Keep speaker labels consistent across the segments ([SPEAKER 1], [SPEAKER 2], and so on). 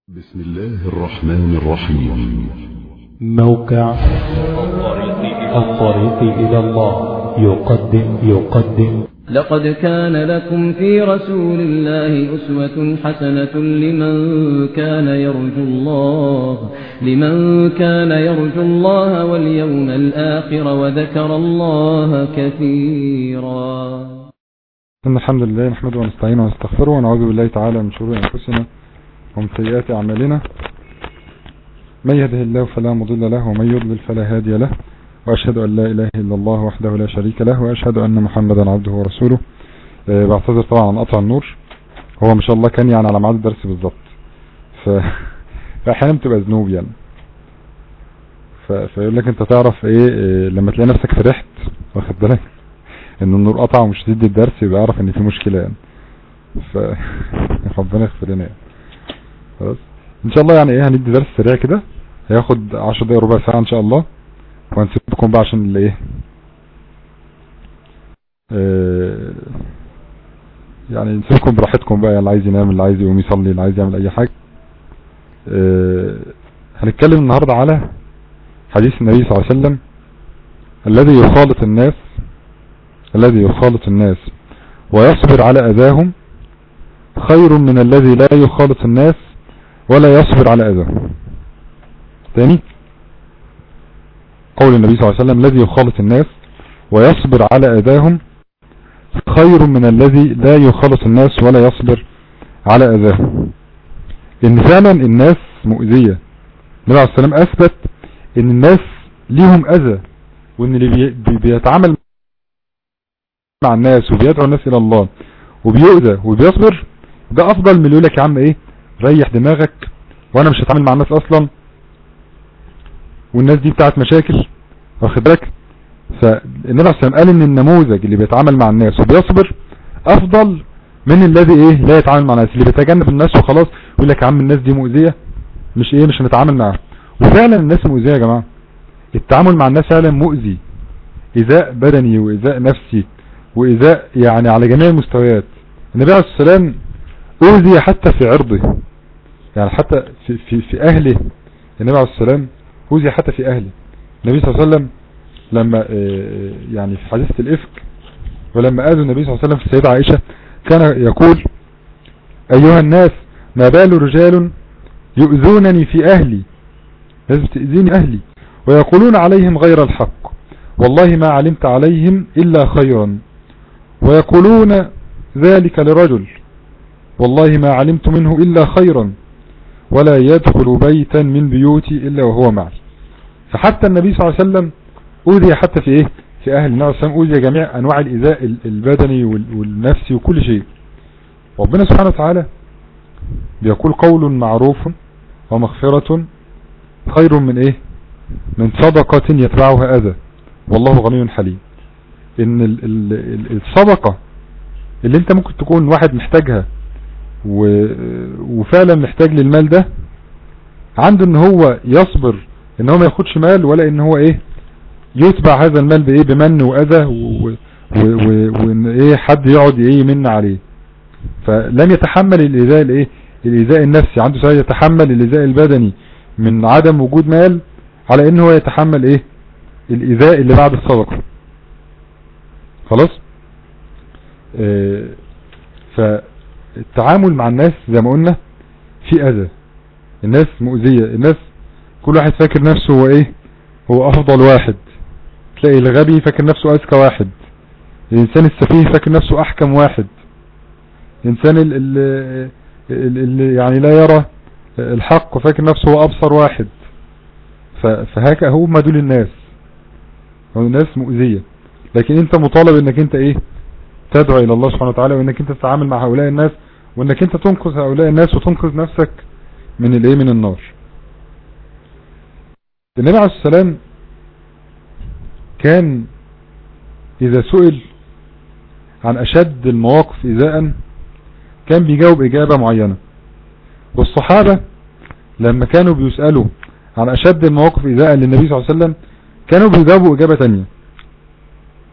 [SPEAKER 1] بسم الله الرحمن الرحيم
[SPEAKER 2] موقع الطريق إلى الله يقدم يقدم
[SPEAKER 3] لقد كان لكم في رسول الله أسوة حسنة لمن كان يرجو الله لمن كان يرجو الله واليوم الآخر وذكر الله كثيرا
[SPEAKER 4] إن الحمد لله نحمده ونستعينه ونستغفره ونعوذ بالله تعالى من شرور أنفسنا ومن سيئات أعمالنا من يهده الله فلا مضل له ومن يضلل فلا هادي له وأشهد أن لا إله إلا الله وحده لا شريك له وأشهد أن محمدا عبده ورسوله آه، بعتذر طبعا عن قطع النور هو ما شاء الله كان يعني على ميعاد الدرس بالظبط ف... فأحيانا بتبقى ذنوب يعني ف... فيقول لك انت تعرف ايه آه، لما تلاقي نفسك فرحت واخد بالك ان النور قطع ومش تدي الدرس يبقى اعرف ان في مشكلة يعني ف ربنا يغفر لنا يعني خلاص ان شاء الله يعني ايه هندي درس سريع كده هياخد 10 دقايق ربع ساعة ان شاء الله وهنسيبكم بقى عشان اللي ايه آه، يعني نسيبكم براحتكم بقى اللي عايز ينام اللي عايز يقوم يصلي اللي عايز يعمل اي حاجة آه، هنتكلم النهاردة على حديث النبي صلى الله عليه وسلم الذي يخالط الناس الذي يخالط الناس ويصبر على اذاهم خير من الذي لا يخالط الناس ولا يصبر على اذاهم تاني قول النبي صلى الله عليه وسلم الذي يخالط الناس ويصبر على اذاهم خير من الذي لا يخالط الناس ولا يصبر على اذاهم ان فعلا الناس مؤذية النبي عليه السلام اثبت ان الناس ليهم اذى وان اللي بي- بي- بيتعامل مع الناس وبيدعو الناس الى الله وبيؤذى وبيصبر ده افضل من اللي يقول لك يا عم ايه ريح دماغك وانا مش هتعامل مع الناس اصلا والناس دي بتاعت مشاكل واخد بالك فالنبي عليه السلام قال ان النموذج اللي بيتعامل مع الناس وبيصبر افضل من الذي ايه لا يتعامل مع الناس اللي بيتجنب الناس وخلاص يقول لك يا عم الناس دي مؤذية مش ايه مش هنتعامل معاها وفعلا الناس مؤذية يا جماعة التعامل مع الناس فعلا مؤذي ايذاء بدني وايذاء نفسي وايذاء يعني على جميع المستويات النبي عليه السلام اوذي حتى في عرضه يعني حتى في, في, في اهله النبي عليه السلام اوذي حتى في اهله النبي صلى الله عليه وسلم لما آه، يعني في حديثة الافك ولما اذوا النبي صلى الله عليه وسلم في السيدة عائشة كان يقول ايها الناس ما بال رجال يؤذونني في اهلي لازم تأذيني اهلي ويقولون عليهم غير الحق والله ما علمت عليهم الا خيرا ويقولون ذلك لرجل والله ما علمت منه إلا خيرا ولا يدخل بيتا من بيوتي إلا وهو معي فحتى النبي صلى الله عليه وسلم أوذي حتى في إيه في أهل النبي صلى الله عليه وسلم أوذي جميع أنواع الإيذاء ال- البدني وال- والنفسي وكل شيء ربنا سبحانه وتعالى بيقول قول معروف ومغفرة خير من إيه من صدقة يتبعها أذى والله غني حليم ان ال ال ال الصدقة اللي انت ممكن تكون واحد محتاجها و وفعلا محتاج للمال ده عنده ان هو يصبر ان هو ما ياخدش مال ولا ان هو ايه يتبع هذا المال بايه بمن واذى و- و- و- وان ايه حد يقعد ايه يمن عليه فلم يتحمل الايذاء الايه الايذاء النفسي عنده سواء يتحمل الايذاء البدني من عدم وجود مال على ان هو يتحمل ايه الايذاء اللي بعد الصدقه خلاص آه، فالتعامل مع الناس زي ما قلنا في اذى الناس مؤذية الناس كل واحد فاكر نفسه هو ايه هو افضل واحد تلاقي الغبي فاكر نفسه اذكى واحد الانسان السفيه فاكر نفسه احكم واحد الانسان اللي, اللي يعني لا يرى الحق وفاكر نفسه هو ابصر واحد ف- فهكا هم دول الناس هم الناس مؤذية لكن انت مطالب انك انت ايه تدعو الى الله سبحانه وتعالى وانك انت تتعامل مع هؤلاء الناس وانك انت تنقذ هؤلاء الناس وتنقذ نفسك من الايه من النار النبي عليه السلام كان اذا سئل عن اشد المواقف ايذاء كان بيجاوب اجابة معينة والصحابة لما كانوا بيسألوا عن اشد المواقف ايذاء للنبي صلى الله عليه وسلم كانوا بيجاوبوا اجابة تانية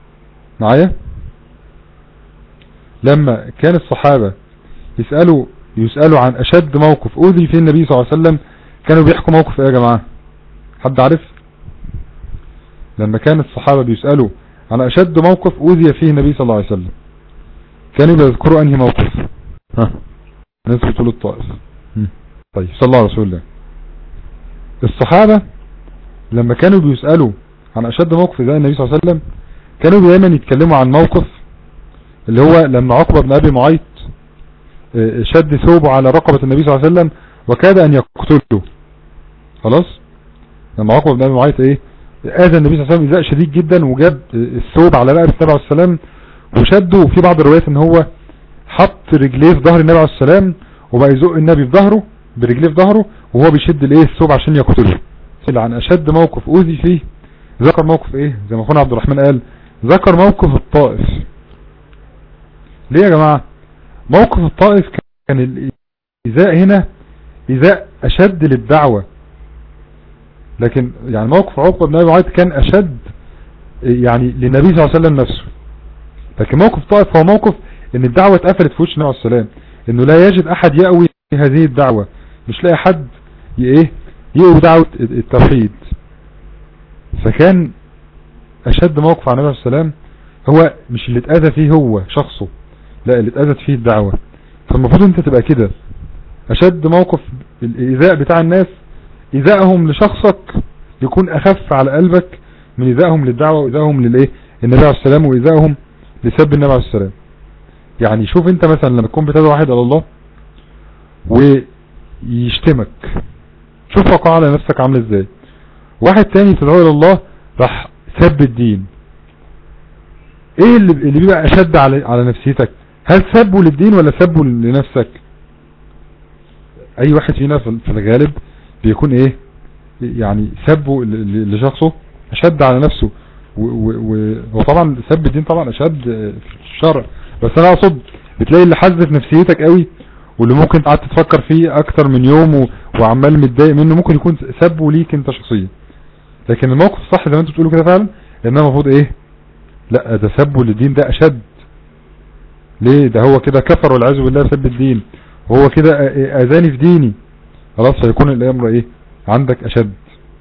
[SPEAKER 4] معايا لما كان الصحابة يسألوا يسألوا عن اشد موقف اوذي فيه النبي صلى الله عليه وسلم كانوا بيحكوا موقف ايه يا جماعة حد عارف لما كان الصحابة بيسألوا عن اشد موقف اوذي فيه النبي صلى الله عليه وسلم كانوا بيذكروا انهي موقف ها ناس بتقول الطائف طيب صلى الله على رسول الله الصحابة لما كانوا بيسألوا عن اشد موقف ذا النبي صلى الله عليه وسلم كانوا دايما يتكلموا عن موقف اللي هو لما عقبة بن ابي معيط اه، شد ثوبه على رقبة النبي صلى الله عليه وسلم وكاد ان يقتله خلاص لما عقبة بن ابي معيط ايه اذى النبي صلى الله عليه وسلم ايذاء شديد جدا وجاب اه، الثوب على رقبة النبي عليه السلام وشده وفي بعض الروايات ان هو حط رجليه في ظهر النبي عليه السلام وبقى يزق النبي في ظهره برجليه في ظهره وهو بيشد الايه الثوب عشان يقتله عن اشد موقف اوذي فيه ذكر موقف ايه زي ما اخونا عبد الرحمن قال ذكر موقف الطائف ليه يا جماعة موقف الطائف كان الايذاء هنا ايذاء اشد للدعوة لكن يعني موقف عقبة بن ابي معيط كان اشد يعني للنبي صلى الله عليه وسلم نفسه لكن موقف طائف هو موقف ان الدعوة اتقفلت في وش النبي عليه السلام انه لا يجد احد يأوي هذه الدعوة مش لاقي حد ايه يقوي دعوة التوحيد فكان اشد موقف عن النبي عليه السلام هو مش اللي اتأذى فيه هو شخصه لا اللي اتأذت فيه الدعوة فالمفروض انت تبقى كده اشد موقف الايذاء بتاع الناس ايذائهم لشخصك يكون اخف على قلبك من ايذائهم للدعوة وايذائهم للايه النبي عليه السلام وايذائهم لسب النبي عليه السلام يعني شوف انت مثلا لما تكون بتدعو واحد على الله ويشتمك شوف وقع على نفسك عامل ازاي واحد تاني تدعو الى الله راح سب الدين ايه اللي اللي بيبقى اشد على على نفسيتك هل سبه للدين ولا سبه لنفسك اي واحد فينا في في الغالب بيكون ايه يعني سبه ل- ل- لشخصه اشد على نفسه و- و- و- وطبعا سب الدين طبعا اشد في الشرع بس انا اقصد بتلاقي اللي حز في نفسيتك قوي واللي ممكن قعدت تفكر فيه اكتر من يوم و... وعمال متضايق منه ممكن يكون سبه ليك انت شخصيا لكن الموقف الصح زي ما انتوا بتقولوا كده فعلا انما المفروض ايه لا ده سبه للدين ده اشد ليه ده هو كده كفر والعياذ بالله بسب الدين وهو كده آ- اذاني في ديني خلاص فيكون الامر ايه عندك اشد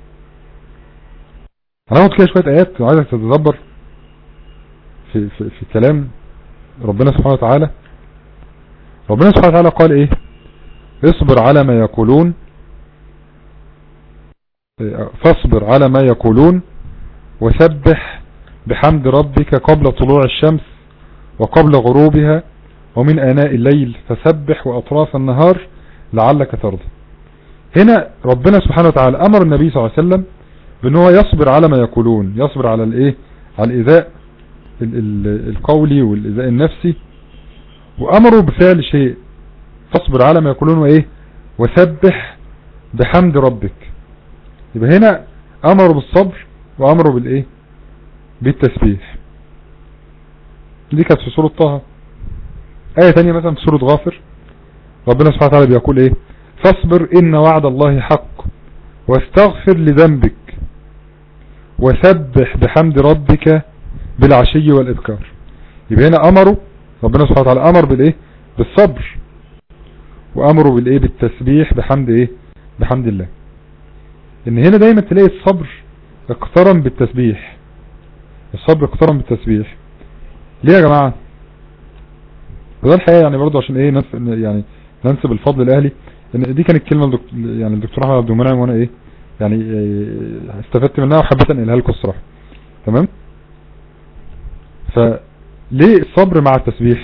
[SPEAKER 4] هناخد كده شوية ايات وعايزك تتدبر في, في, في كلام ربنا سبحانه وتعالى ربنا سبحانه وتعالى قال ايه اصبر على ما يقولون إيه، فاصبر على ما يقولون وسبح بحمد ربك قبل طلوع الشمس وقبل غروبها ومن آناء الليل فسبح وأطراف النهار لعلك ترضى هنا ربنا سبحانه وتعالى أمر النبي صلى الله عليه وسلم بأن هو يصبر على ما يقولون يصبر على الايه على الإذاء ال- ال- القولي والإذاء النفسي وأمروا بفعل شيء فاصبر على ما يقولون وإيه وسبح بحمد ربك يبقى هنا أمروا بالصبر وأمروا بالإيه بالتسبيح دي كانت في سورة طه آية تانية مثلا في سورة غافر ربنا سبحانه وتعالى بيقول إيه فاصبر إن وعد الله حق واستغفر لذنبك وسبح بحمد ربك بالعشي والإذكار يبقى هنا أمروا ربنا سبحانه وتعالى أمر بالإيه بالصبر وأمروا بالإيه بالتسبيح بحمد إيه بحمد الله إن هنا دايما تلاقي الصبر اقترن بالتسبيح الصبر اقترن بالتسبيح ليه يا جماعة وده الحقيقة يعني برضو عشان ايه ننسب يعني ننسب الفضل الاهلي ان دي كانت كلمة الدكتور يعني الدكتور احمد عبد المنعم وانا ايه يعني إيه استفدت منها وحبيت انقلها لكم الصراحة تمام فليه الصبر مع التسبيح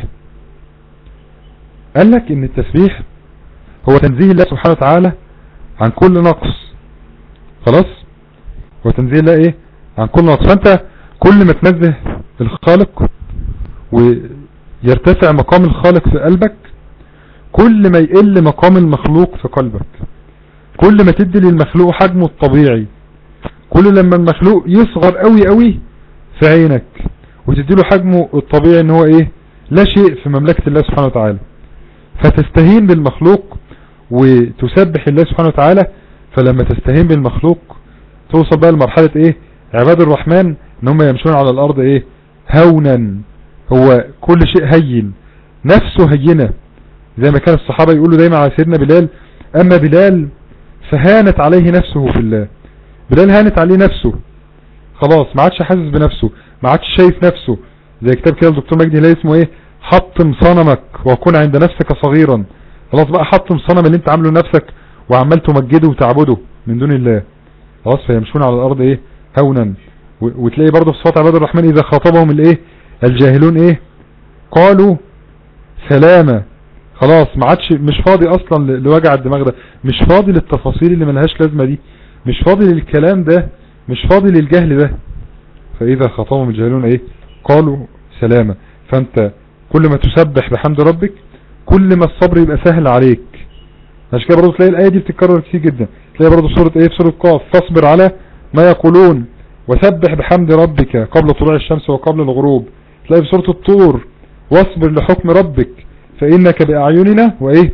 [SPEAKER 4] قال لك ان التسبيح هو تنزيه الله سبحانه وتعالى عن كل نقص خلاص هو تنزيه الله ايه عن كل نقص فانت كل ما تنزه الخالق ويرتفع مقام الخالق في قلبك كل ما يقل مقام المخلوق في قلبك كل ما تدي للمخلوق حجمه الطبيعي كل لما المخلوق يصغر قوي قوي في عينك وتدي له حجمه الطبيعي ان هو ايه لا شيء في مملكة الله سبحانه وتعالى فتستهين بالمخلوق وتسبح الله سبحانه وتعالى فلما تستهين بالمخلوق توصل بقى لمرحلة ايه عباد الرحمن ان هم يمشون على الارض ايه هونا هو كل شيء هين نفسه هينة زي ما كان الصحابة يقولوا دايما على سيدنا بلال اما بلال فهانت عليه نفسه في الله بلال هانت عليه نفسه خلاص ما عادش حاسس بنفسه ما عادش شايف نفسه زي كتاب كده الدكتور مجدي هلال اسمه ايه حطم صنمك وكن عند نفسك صغيرا خلاص بقى حطم صنم اللي انت عامله لنفسك وعمال تمجده وتعبده من دون الله خلاص فيمشون على الارض ايه هونا وتلاقي برضه في صفات عباد الرحمن اذا خاطبهم الايه الجاهلون ايه قالوا سلامة خلاص ما عادش مش فاضي اصلا لوجع الدماغ ده مش فاضي للتفاصيل اللي ملهاش لازمة دي مش فاضي للكلام ده مش فاضي للجهل ده فاذا خاطبهم الجاهلون ايه قالوا سلامة فانت كل ما تسبح بحمد ربك كل ما الصبر يبقى سهل عليك عشان كده برضه تلاقي الآية دي بتتكرر كتير جدا تلاقي برضه سورة ايه في سورة قاف فاصبر على ما يقولون وسبح بحمد ربك قبل طلوع الشمس وقبل الغروب تلاقي في سورة الطور واصبر لحكم ربك فإنك بأعيننا وإيه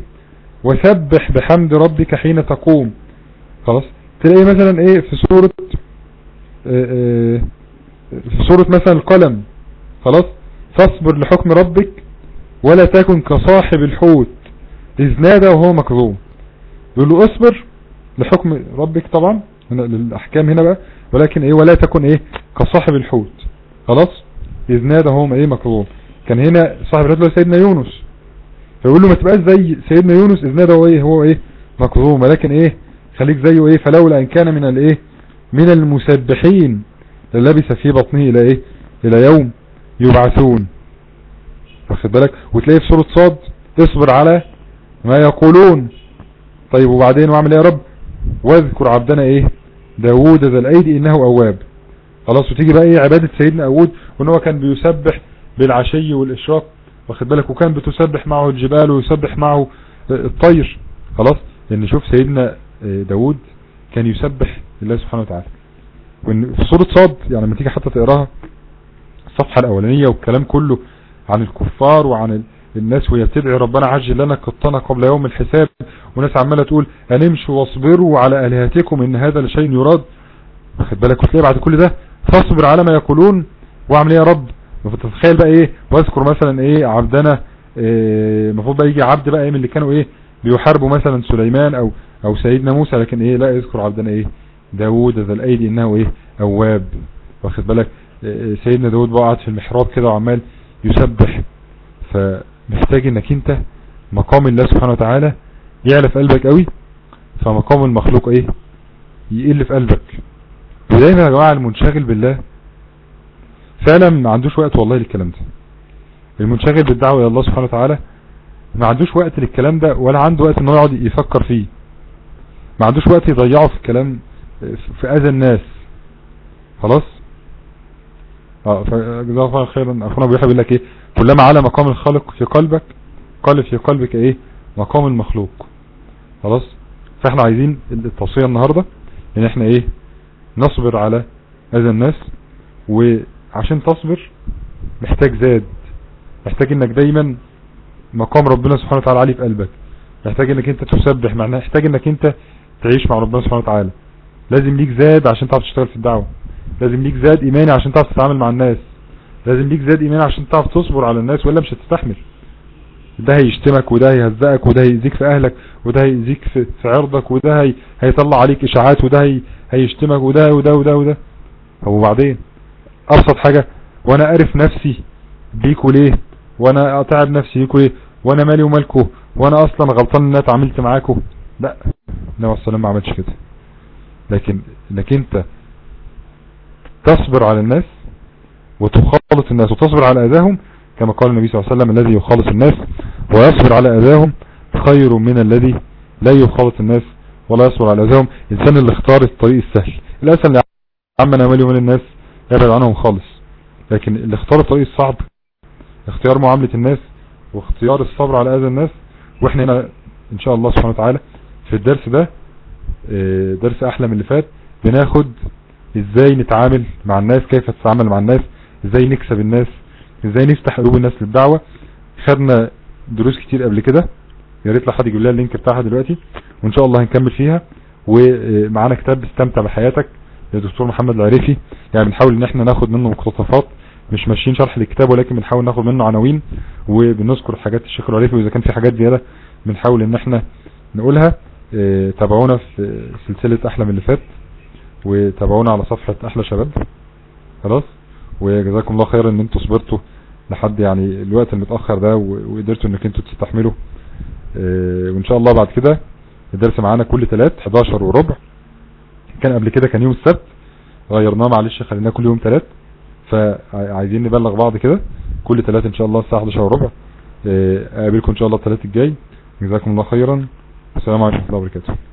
[SPEAKER 4] وسبح بحمد ربك حين تقوم خلاص تلاقي مثلا ايه في سورة اه اه في سورة مثلا القلم خلاص فاصبر لحكم ربك ولا تكن كصاحب الحوت إذ نادى وهو مكظوم يقول له اصبر لحكم ربك طبعا هنا للأحكام هنا بقى ولكن ايه ولا تكن ايه كصاحب الحوت خلاص إذ نادى وهو ايه مكظوم كان هنا صاحب الحوت له سيدنا يونس فيقول له ما تبقاش زي سيدنا يونس إذ نادى هو ايه هو ايه مكظوم ولكن ايه خليك زيه ايه فلولا ان كان من الايه من المسبحين للبس في بطنه الى ايه الى يوم يبعثون واخد بالك وتلاقي في سورة صاد اصبر على ما يقولون طيب وبعدين واعمل ايه يا رب واذكر عبدنا ايه داوود ذا الايدي انه اواب خلاص وتيجي بقى ايه عبادة سيدنا داوود وان هو كان بيسبح بالعشي والاشراق واخد بالك وكان بتسبح معه الجبال ويسبح معه الطير خلاص لان شوف سيدنا داوود كان يسبح لله سبحانه وتعالى وان في سورة صاد يعني لما تيجي حتى تقراها الصفحة الاولانية والكلام كله عن الكفار وعن الناس وهي بتدعي ربنا عجل لنا قطنا قبل يوم الحساب وناس عمالة تقول انمشوا واصبروا على الهاتكم ان هذا لشيء يراد واخد بالك وتلاقي بعد كل ده فاصبر على ما يقولون واعمل ايه يا رب فتتخيل بقى ايه واذكر مثلا ايه عبدنا المفروض إيه بقى يجي عبد بقى ايه من اللي كانوا ايه بيحاربوا مثلا سليمان او او سيدنا موسى لكن ايه لا يذكر عبدنا ايه داود ذا الايدي انه ايه اواب واخد بالك سيدنا داود بقى قاعد في المحراب كده وعمال يسبح فمحتاج انك انت مقام الله سبحانه وتعالى يعلى في قلبك قوي فمقام المخلوق ايه يقل في قلبك ودايما يا جماعة المنشغل بالله فعلا ما عندوش وقت والله للكلام ده المنشغل بالدعوة الى الله سبحانه وتعالى ما عندوش وقت للكلام ده ولا عنده وقت انه يقعد يفكر فيه ما عندوش وقت يضيعه في الكلام في اذى الناس خلاص اه فجزاه الله خيرا اخونا ابو يحيى بيقول لك ايه كلما على مقام الخالق في قلبك قال في قلبك ايه مقام المخلوق خلاص فاحنا عايزين التوصيه النهارده ان احنا ايه نصبر على اذى الناس وعشان تصبر محتاج زاد محتاج انك دايما مقام ربنا سبحانه وتعالى عليه في قلبك محتاج انك انت تسبح معناه محتاج انك انت تعيش مع ربنا سبحانه وتعالى لازم ليك زاد عشان تعرف تشتغل في الدعوة لازم ليك زاد ايماني عشان تعرف تتعامل مع الناس لازم ليك زاد ايماني عشان تعرف تصبر على الناس ولا مش هتستحمل ده هيشتمك وده هيهزقك وده هيأذيك في اهلك وده هيأذيك في, في عرضك وده هي هيطلع عليك اشاعات وده هي هيشتمك وده وده وده وده طب وبعدين ابسط حاجة وانا اعرف نفسي بيكوا ليه وانا اتعب نفسي بيكوا ليه وانا مالي ومالكوا وانا اصلا غلطان ان انا اتعاملت معاكوا لا النبي صلى ما عملش كده لكن انك انت تصبر على الناس وتخالط الناس وتصبر على اذاهم كما قال النبي صلى الله عليه وسلم الذي يخالط الناس ويصبر على اذاهم خير من الذي لا يخالط الناس ولا يصبر على اذاهم الانسان اللي اختار الطريق السهل الاسهل اللي عمنا مالي ومال الناس يبعد عنهم خالص لكن اللي اختار الطريق الصعب اختيار معاملة الناس واختيار الصبر على اذى الناس واحنا هنا ان شاء الله سبحانه وتعالى في الدرس ده درس احلى من اللي فات بناخد ازاي نتعامل مع الناس كيف تتعامل مع الناس ازاي نكسب الناس ازاي نفتح قلوب الناس للدعوة خدنا دروس كتير قبل كده يا ريت لو حد يجيب لنا اللينك بتاعها دلوقتي وان شاء الله هنكمل فيها ومعانا كتاب استمتع بحياتك للدكتور محمد العريفي يعني بنحاول ان احنا ناخد منه مقتطفات مش ماشيين شرح الكتاب ولكن بنحاول ناخد منه عناوين وبنذكر حاجات الشيخ العريفي واذا كان في حاجات زيادة بنحاول ان احنا نقولها اه تابعونا في سلسلة احلى من اللي فات وتابعونا على صفحة احلى شباب خلاص وجزاكم الله خيرا ان انتوا صبرتوا لحد يعني الوقت المتأخر ده وقدرتوا انك انتوا تستحملوا اه وان شاء الله بعد كده الدرس معانا كل ثلاث 11 وربع كان قبل كده كان يوم السبت غيرناه معلش خليناه كل يوم ثلاث فعايزين نبلغ بعض كده كل ثلاث ان شاء الله الساعة 11 وربع اه اقابلكم ان شاء الله الثلاث الجاي جزاكم الله خيرا السلام عليكم ورحمة الله وبركاته